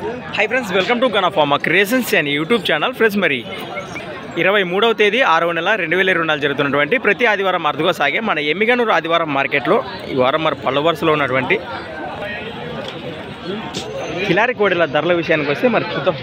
High friends welcome to గనాఫార్మా creations and YouTube channel friends మరి ఇరవై మూడవ తేదీ ఆరవ నెల రెండు వేల ఇరవై నాలుగు జరుగుతున్నటువంటి ప్రతి ఆదివారం అరుదుగా సాగే మన ఎమ్మిగనూరు ఆదివారం మార్కెట్లో ఈ వారం మరి పళ్ళ వరుసలో ఉన్నటువంటి కిలారి కోడెల ధరల విషయానికి వస్తే మరి చూద్దాం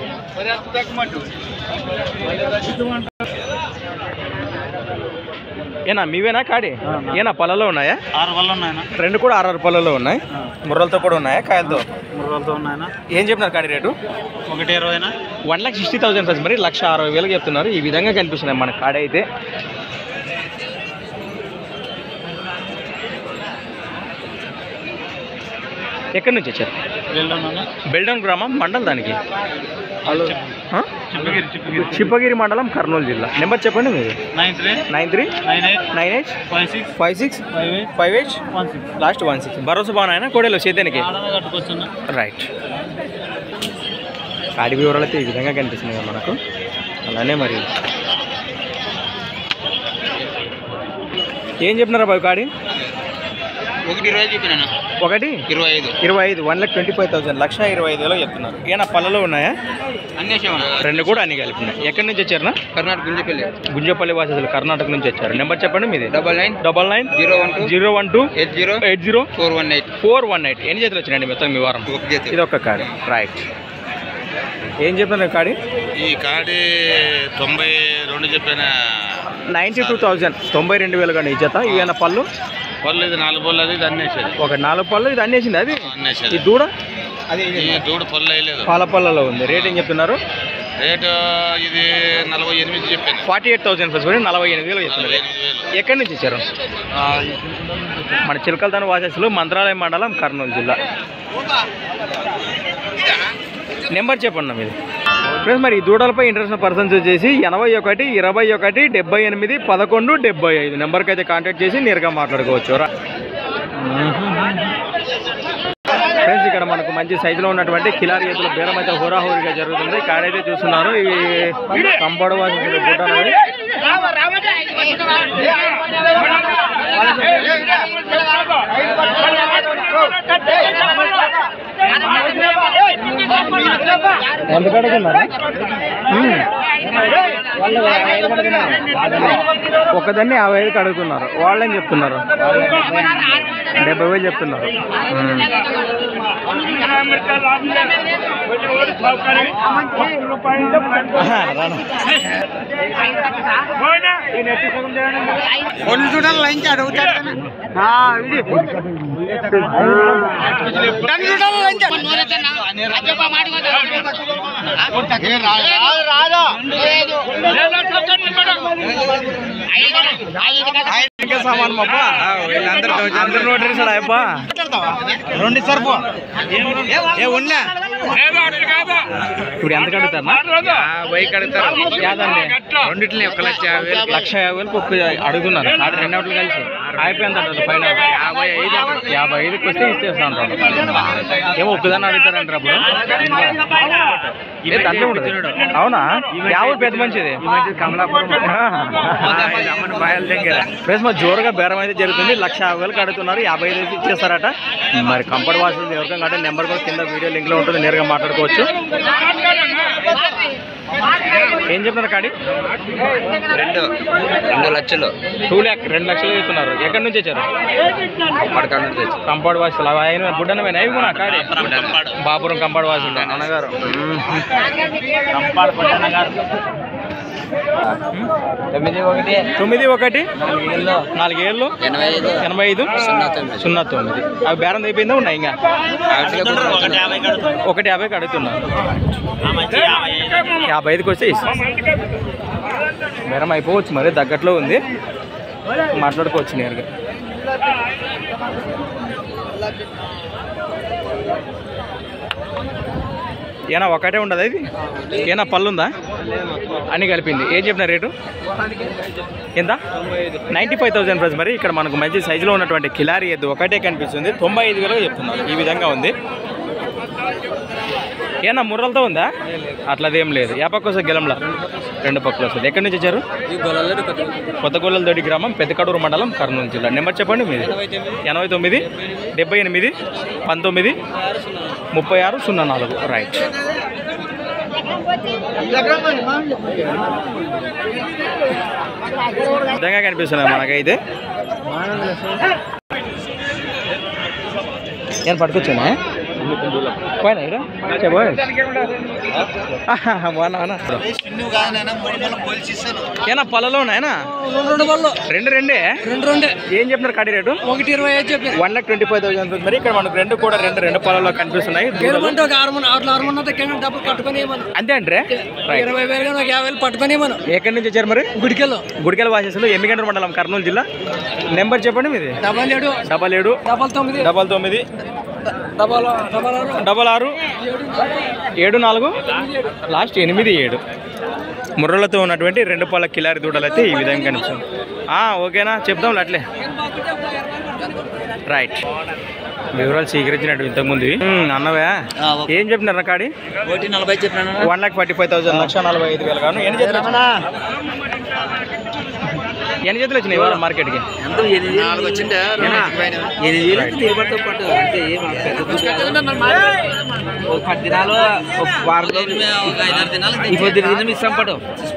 ఏనా మీవేనా కాడి ఏనా పళ్ళలో ఉన్నాయా ఆరు వల్ల ఉన్నాయన రెండు కూడా ఆరు పళ్ళలో ఉన్నాయి ముర్రలతో కూడా ఉన్నాయా కాయలతో మూడు రోజులతో ఉన్నాయన ఏం చెప్పినారు కాడి రేటు ఒకటి ఇరవైనా one lakh sixty thousand price మరి లక్ష అరవై వేలకు చెప్తున్నారు ఈ విధంగా కనిపిస్తున్నాయి మన కాడ అయితే ఎక్కడి నుంచి వచ్చారు వెళ్ళున్నాను బెల్డౌన్ గ్రామం మండలం దానికి ఆ? చిప్పగిరి చిప్పగిరి చిప్పగిరి మండలం కర్నూలు జిల్లా నెంబర్ చెప్పండి మీరు nine three nine three nine eight nine eight five six five six five eight five eight one six last one six భరోసా బాగున్నాయన కోడేలో సేద్యానికి ఆడనే కట్టుకొచ్చున్నా రైట్ కాడి వివరాలు అయితే ఈ విధంగా కనిపిస్తున్నాయి కదా మనకు అలానే మరి ఏం చెప్పినారా బాబు కాడి ఒకటి ఇరవై చెప్పినా ఒకటి ఇరవై ఐదు ఇరవై ఐదు one lakh twenty five thousand లక్ష ఇరవై ఐదు వేలు చెప్తున్నారు ఏనా పళ్ళలో ఉన్నాయా అన్నేసేమన్నా రెండు కూడా అన్ని కలిపినాయి ఎక్కడి నుంచి వచ్చారనా కర్ణాటక గుంజపల్లి గుంజపల్లి వాసలు కర్ణాటక నుంచి వచ్చారు నెంబర్ చెప్పండి మీది double nine double nine zero one two zero one two eight zero eight zero four one eight four one eight ఎన్ని చేతులు వచ్చినాయండి మొత్తం మీ వారం ఒక జత ఇది ఒక్క కాడి రైట్ ఏం చెప్తున్నారు కాడి ఈ కాడి తొంభై రెండు చెప్పిన నైంటీ టూ థౌజండ్ తొంభై రెండు వేలు కానీ ఈ జత ఇవేనా పళ్ళు పళ్ళు ఇది నాలుగు పళ్ళు అది ఇది అన్నేసేది ఒక నాలుగు పళ్ళు ఇది అన్నేసింది అది ఈ అన్నేసేది దూడ ఈ దూడు పళ్ళు వేయలేదు పాల పళ్ళలో ఉంది రేట్ ఏం చెప్తున్నారు రేటు ఇది నలభై ఎనిమిది చెప్పాను ఫార్టీ ఎయిట్ థౌసండ్ ఫస్ట్ నలభై ఎనిమిది వేలు నలభై చెప్తున్నారు ఎనిమిది వేలు ఎక్కడి నుంచి ఇచ్చారు మన చిలకలదాని వాసస్సులు మంత్రాలయం మండలం కర్నూలు జిల్లా నెంబర్ చెప్పండి మీది ఫ్రెండ్స్ మరి ఈ దూడలపై ఇంటర్నేషనల్ పర్సన్స్ వచ్చేసి ఎనభై ఒకటి ఇరవై ఒకటి డెబ్బై ఎనిమిది పదకొండు డెబ్బై ఐదు నెంబర్కి అయితే కాంటాక్ట్ చేసి నేరుగా మాట్లాడుకోవచ్చు రా ఫ్రెండ్స్ ఇక్కడ మనకు మంచి సైజులో ఉన్నటువంటి కిలారి ఎద్దుల బేరం అయితే హోరాహోరీగా జరుగుతుంది కాడైతే చూస్తున్నారు ఇవి కంపౌండ్ వాసి గుడ్డలు అవి. ఎంత కడుగున్నారు ఒకదాన్ని యాభై ఐదుకి అడుగుతున్నారు వాళ్ళేం చెప్తున్నారు డెబ్బై వేలు చెప్తున్నారు మ్మ్. ఆహా, రాను. కొన్ని చూడాలి లైన్ అడుగుతాడు ఇంకా సామాన్ మాప అందరు నోటరీసాడు అయ్యప్ప రెండు సరిపో ఏ ఉన్నా ఇప్పుడు ఎంత కడుగుతారు బైక్ అడుగుతారు యాదండి రెండిట్లే ఒక లక్ష యాభై వేలు లక్ష యాభై వేలకు ఒక్క అడుగుతున్నారు కాదు రెండు ఒకటి కలిసి అయిపోయింది అంటారు పైన యాభై ఐదు యాభై ఐదుకి వస్తే ఇచ్చేస్తా అంటారు ఏమో ఒక్కదాన్ని అడుగుతారంటారు అప్పుడు ఏ దాంట్లో ఉండదు అవునా యాభై పెద్ద మంచిది కమలాపురం బాయల దగ్గర ఫ్రెండ్స్ మరి జోరుగా బేరం అయితే జరుగుతుంది లక్ష యాభై వేలకు అడుగుతున్నారు యాభై ఐదు అయితే ఇచ్చేస్తారట మరి కంఫర్ట్ వాసన ఎవరికైనా అంటే నెంబర్ కూడా కింద వీడియో లింక్లో ఉంటుంది నేరుగా మాట్లాడుకోవచ్చు ఏం చెప్తున్నారు కాడి రెండు రెండు లక్షలు టూ ల్యాక్ రెండు లక్షలు చెప్తున్నారు ఎక్కడి నుంచి వచ్చారు పడకాడ నుంచి వచ్చి కంపౌండ్ వాసులు అవి ఆయన బుడ్డనమైన అవి కూడా కాడి బాపురం కంపౌండ్ వాసులు అన్నగారు తొమ్మిది ఒకటి తొమ్మిది ఒకటి నాలుగేళ్ళు ఎనభై ఐదు ఎనభై ఐదు సున్నా తొమ్మిది. సున్నా తొమ్మిది అవి బేరం అయిపోయిందా ఉన్నాయి ఇంకా ఒకటి యాభై ఒకటి యాభైకి అడుగుతున్నారు యాభై ఐదుకి వస్తే ఇస్తాం బేరం అయిపోవచ్చు మరి తగ్గట్లో ఉంది మాట్లాడుకోవచ్చు నేరుగా ఏనా ఒకటే ఉండదు ఇది ఏనా పళ్ళు ఉందా అన్ని కలిపింది ఏం చెప్పిన రేటు ఎంత నైంటీ ఫైవ్ థౌసండ్ ప్రైస్ మరి ఇక్కడ మనకు మంచి సైజులో ఉన్నటువంటి కిలారి ఎద్దు ఒకటే కనిపిస్తుంది తొంభై ఐదు వేలు చెప్తున్నారు ఈ విధంగా ఉంది ఏనా ముర్రలతో ఉందా అట్లదేం లేదు ఏ పక్క వస్తుంది గెలంలా రెండు పక్కలు వస్తుంది ఎక్కడి నుంచి వచ్చారు కొత్తగొల్లదొడి గ్రామం పెద్దకడూరు మండలం కర్నూలు జిల్లా నెంబర్ చెప్పండి మీది ఎనభై తొమ్మిది డెబ్బై ఎనిమిది పంతొమ్మిది ముప్పై ఆరు సున్నా నాలుగు రైట్ విధంగా కనిపిస్తున్నాయి మనకైతే ఏం పట్టుకొచ్చానా పోయినా ఇక్కడ చెప్పు బాగున్నా ఏనా పళ్ళలో ఉన్నాయనా రెండు బళ్ళు రెండు రెండే రెండు రెండే ఏం చెప్పినారు కడి రేటు ఒకటి ఇరవై ఐదు చెప్పి one lakh twenty five thousand మరి ఇక్కడ మనకు రెండు కూడా రెండు రెండు పళ్ళలో కనిపిస్తున్నాయి దూడలు. గెలమంటే ఒక ఆరు మంది ఆరు ఆరు మంది దగ్గర డబ్బులు పట్టుకొని ఇవ్వను అంతే అంటే రైట్ ఇరవై వేలు కానీ ఒక యాభై వేలు పట్టుకొని ఇవ్వను ఎక్కడి నుంచి వచ్చారు మరి గుడికెళ్ళు గుడికెల వాసేసులు ఎమ్మిగండ్ర మండలం కర్నూలు జిల్లా నెంబర్ చెప్పండి మీది డబల్ ఏడు డబల్ ఏడు డబల్ తొమ్మిది డబల్ తొమ్మిది డబల్ డబల్ ఆరు డబల్ ఆరు ఏడు నాలుగు లాస్ట్ ఎనిమిది ఏడు ముర్రలతో ఉన్నటువంటి రెండు పాల కిలారి దూడలు అయితే ఈ విధంగా కనిపిస్తుంది ఆ, ఓకేనా చెప్దాం అట్లే రైట్ వివరాలు స్వీకరించినట్టు ఇంతకుముందు ఉమ్, అన్నవే ఏం చెప్పినారు కాడి ఒకటి నలభై చెప్పినాను one lakh forty five thousand లక్ష నలభై ఐదు వేలు గాను ఎన్ని చేతులు వచ్చినాయి? ఎన్ని చేతులు వచ్చినాయి ఇవాళ మార్కెట్కి నాలుగు వచ్చిందా ఎనిమిది వేలు దిగుబడితో పాటు అంతే ఏం ఒక పది దినాలు ఒక వారం రోజులు ఒక ఐదారు దినాలు ఈ పొద్దు దినం ఇస్తాం పడు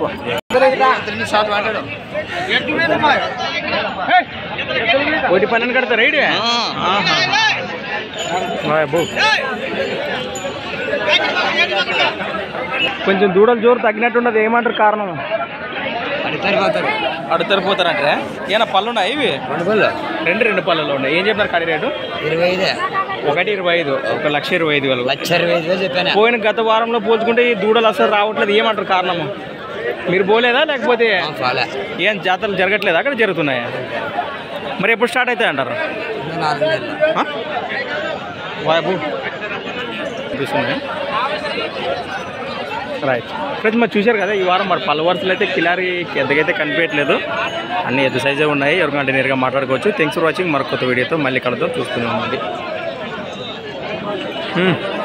ఒకటి పన్నెండు కడతారు రైడ్ కొంచెం దూడలు జోరు తగ్గినట్టున్నది ఏమంటారు కారణం సరిపోతారు అడు తరిపోతారంటే ఏనా పళ్ళు ఉన్నాయి ఇవి రెండు రెండు పళ్ళలో ఉన్నాయి ఏం చెప్పినారు కడి రేటు ఇరవై ఐదే ఒకటి ఇరవై ఐదు ఒక లక్ష ఇరవై ఐదు వేలు లక్ష ఇరవై ఐదు వేలు చెప్పాను పోయిన గత వారంలో పోల్చుకుంటే ఈ దూడలు అసలు రావట్లేదు ఏమంటారు కారణము మీరు పోలేదా లేకపోతే చాలే ఏం జాతరలు జరగట్లేదా అక్కడ జరుగుతున్నాయా మరి ఎప్పుడు స్టార్ట్ అవుతాయి అంటారు నాలుగు నెలలు ఆ? బాబు చూస్తున్నాయి రైట్ ఫ్రెండ్స్ మరి చూశారు కదా ఈ వారం మరి పలు వరుసలు అయితే కిలారి ఎద్దగైతే కనిపించట్లేదు అన్ని ఎద్దు సైజే ఉన్నాయి ఎవరికంటే నేరుగా మాట్లాడుకోవచ్చు థ్యాంక్స్ ఫర్ వాచింగ్ మరొక కొత్త వీడియోతో మళ్ళీ కలుద్దాం చూస్తూనే ఉండండి హ్మ్.